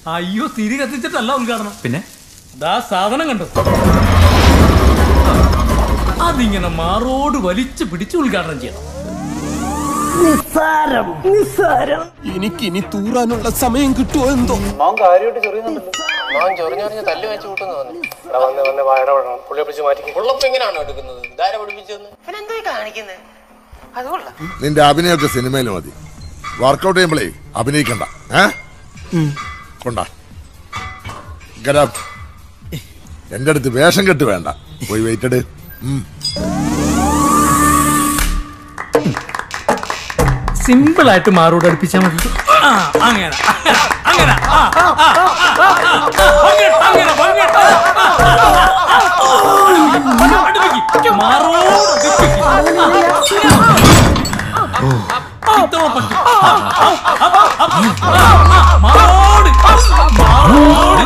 അയ്യോ തിരി കത്തിച്ചിട്ടല്ല ഉദ്ഘാടനം പിന്നെ ദാ സാധനം കണ്ടു അതിങ്ങനെ മാറോട് വലിച്ചു പിടിച്ച് ഉദ്ഘാടനം ചെയ്യണം നിസ്സാരം നിസ്സാരം എനിക്ക് ഇനി തൂറാനുള്ള സമയം കിട്ടുമോ എന്തോ മാൻ കാര്യമായിട്ട് ചെറിയുന്നുണ്ടല്ലോ മാൻ ചൊറിഞ്ഞറിഞ്ഞ് തല്ല് വെച്ച് കൂട്ടുന്നു വന്ന് വന്ന് വായടപെടണം പുള്ളിയെ പിടിച്ച് മാറ്റി ഉള്ളപ്പോ എങ്ങനെയാണോ എടുക്കുന്നത് ധാര പഠിപ്പിച്ചെന്ന് ഇവനെന്തോ കാണിക്കുന്നത് അതുകൊള്ളാം നിന്റെ അഭിനയമൊക്കെ സിനിമയിൽ മതി വർക്കൗട്ട് ചെയ്യുമ്പോഴേ അഭിനയിക്കണ്ട ഏ കൊണ്ട Get up. എന്റെ അടുത്ത് വേഷം കെട്ട് വേണ്ട പോയി വെയിറ്റഡ് സിമ്പിൾ ആയിട്ട് മാറോട് അടുപ്പിച്ചാൽ മതി ആ, അങ്ങനെ അങ്ങനെ ആ, ആ, ആ, ആ, ആ, അങ്ങനെ, അങ്ങനെ, അങ്ങനെ. അടുപ്പിക്ക്. മാറോട് അടുപ്പിക്ക്. ഇത്തവണ പറ്റി. മാറോട് മാറോട്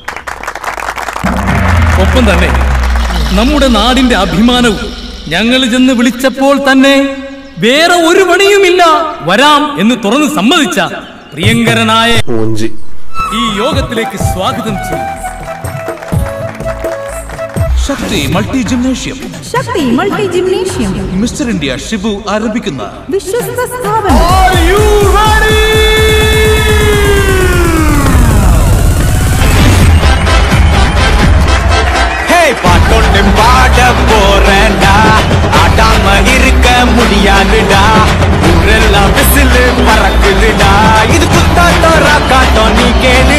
ഒപ്പം തന്നെ നമ്മുടെ നാടിന്റെ അഭിമാനവും ഞങ്ങൾ ചെന്ന് വിളിച്ചപ്പോൾ തന്നെ വേറെ ഒരു പണിയുമില്ല വരാം എന്ന് തുറന്ന് സമ്മതിച്ച പ്രിയങ്കരനായ ഈ യോഗത്തിലേക്ക് സ്വാഗതം ചെയ്യും Shakti multi gymnasium Shakti multi gymnasium mister India Shibu ആരംഭിക്കുന്ന വിശ്വസ്ത സ്ഥാപനം பாட்டொன்னு பாட போறேன்டா ஆடாம இருக்க முடியாதுடா ஊரெல்லாம் விசிலு பறக்குதுடா இது குத்தாட்டம் ராக்காட்டம் நீ கேளு